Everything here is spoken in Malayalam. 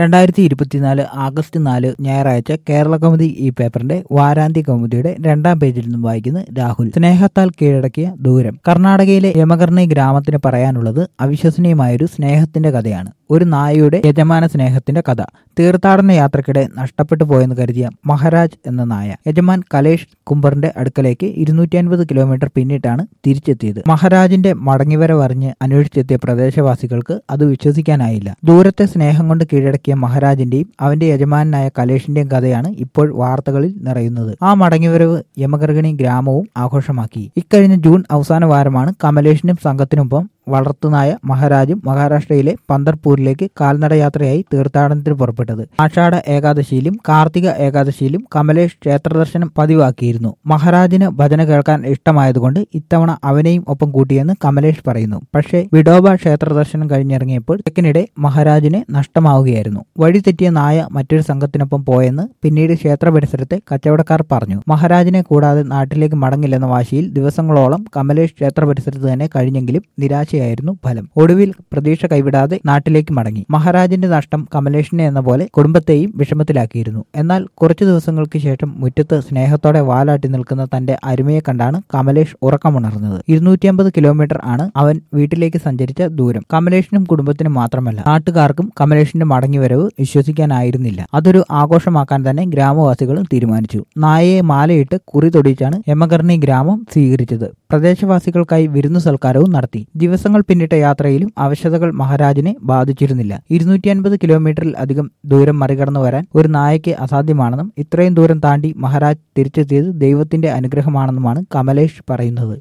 രണ്ടായിരത്തി ഇരുപത്തിനാല് ആഗസ്റ്റ് നാല് ഞായറാഴ്ച കേരള കൗമുദി ഈ പേപ്പറിന്റെ വാരാന്ത്യ കൗമുദിയുടെ രണ്ടാം പേജിൽ നിന്നും വായിക്കുന്ന രാഹുൽ സ്നേഹത്താൽ കീഴടക്കിയ ദൂരം കർണാടകയിലെ യമകർണി ഗ്രാമത്തിന് പറയാനുള്ളത് അവിശ്വസനീയമായൊരു സ്നേഹത്തിന്റെ കഥയാണ് ഒരു നായയുടെ യജമാന സ്നേഹത്തിന്റെ കഥ തീർത്ഥാടന യാത്രക്കിടെ നഷ്ടപ്പെട്ടു പോയെന്ന് കരുതിയ മഹാരാജ് എന്ന നായ യജമാൻ കലേഷ് കുംബറിന്റെ അടുക്കലേക്ക് ഇരുന്നൂറ്റി അൻപത് കിലോമീറ്റർ പിന്നിട്ടാണ് തിരിച്ചെത്തിയത് മഹാരാജിന്റെ മടങ്ങിവരവറിഞ്ഞ് അന്വേഷിച്ചെത്തിയ പ്രദേശവാസികൾക്ക് അത് വിശ്വസിക്കാനായില്ല ദൂരത്തെ സ്നേഹം കൊണ്ട് കീഴടക്കിയ മഹാരാജിന്റെയും അവന്റെ യജമാനായ കലേഷിന്റെയും കഥയാണ് ഇപ്പോൾ വാർത്തകളിൽ നിറയുന്നത് ആ മടങ്ങിവരവ് യമഗർഗിണി ഗ്രാമവും ആഘോഷമാക്കി ഇക്കഴിഞ്ഞ ജൂൺ അവസാന വാരമാണ് കമലേഷിനും സംഘത്തിനൊപ്പം വളർത്തുനായ മഹാരാജും മഹാരാഷ്ട്രയിലെ പന്തർപൂരിലേക്ക് കാൽനടയാത്രയായി തീർത്ഥാടനത്തിന് പുറപ്പെട്ടത് ആഷാഢ ഏകാദശിയിലും കാർത്തിക ഏകാദശിയിലും കമലേഷ് ക്ഷേത്രദർശനം പതിവാക്കിയിരുന്നു മഹാരാജിന് ഭജന കേൾക്കാൻ ഇഷ്ടമായതുകൊണ്ട് ഇത്തവണ അവനെയും ഒപ്പം കൂട്ടിയെന്ന് കമലേഷ് പറയുന്നു പക്ഷേ വിഡോബ ക്ഷേത്രദർശനം കഴിഞ്ഞിറങ്ങിയപ്പോൾ തെക്കിനിടെ മഹാരാജിനെ നഷ്ടമാവുകയായിരുന്നു വഴി തെറ്റിയ നായ മറ്റൊരു സംഘത്തിനൊപ്പം പോയെന്ന് പിന്നീട് ക്ഷേത്ര പരിസരത്തെ കച്ചവടക്കാർ പറഞ്ഞു മഹാരാജിനെ കൂടാതെ നാട്ടിലേക്ക് മടങ്ങില്ലെന്ന വാശിയിൽ ദിവസങ്ങളോളം കമലേഷ് ക്ഷേത്ര പരിസരത്ത് തന്നെ കഴിഞ്ഞെങ്കിലും നിരാശ നിരാശയായിരുന്നു ഫലം ഒടുവിൽ പ്രതീക്ഷ കൈവിടാതെ നാട്ടിലേക്ക് മടങ്ങി മഹാരാജിന്റെ നഷ്ടം കമലേഷിനെ എന്ന പോലെ കുടുംബത്തെയും വിഷമത്തിലാക്കിയിരുന്നു എന്നാൽ കുറച്ചു ദിവസങ്ങൾക്ക് ശേഷം മുറ്റത്ത് സ്നേഹത്തോടെ വാലാട്ടി നിൽക്കുന്ന തന്റെ അരുമയെ കണ്ടാണ് കമലേഷ് ഉറക്കമുണർന്നത് ഇരുന്നൂറ്റിയമ്പത് കിലോമീറ്റർ ആണ് അവൻ വീട്ടിലേക്ക് സഞ്ചരിച്ച ദൂരം കമലേഷിനും കുടുംബത്തിനും മാത്രമല്ല നാട്ടുകാർക്കും കമലേഷിന്റെ മടങ്ങിവരവ് വിശ്വസിക്കാനായിരുന്നില്ല അതൊരു ആഘോഷമാക്കാൻ തന്നെ ഗ്രാമവാസികളും തീരുമാനിച്ചു നായയെ മാലയിട്ട് കുറി തൊടിച്ചാണ് യമകർണി ഗ്രാമം സ്വീകരിച്ചത് പ്രദേശവാസികൾക്കായി വിരുന്നു സൽക്കാരവും നടത്തി ദിവസങ്ങൾ പിന്നിട്ട യാത്രയിലും അവശതകൾ മഹാരാജിനെ ബാധിച്ചിരുന്നില്ല ഇരുന്നൂറ്റി അൻപത് കിലോമീറ്ററിൽ അധികം ദൂരം മറികടന്നു വരാൻ ഒരു നായയ്ക്ക് അസാധ്യമാണെന്നും ഇത്രയും ദൂരം താണ്ടി മഹാരാജ് തിരിച്ചെത്തിയത് ദൈവത്തിന്റെ അനുഗ്രഹമാണെന്നുമാണ് കമലേഷ് പറയുന്നത്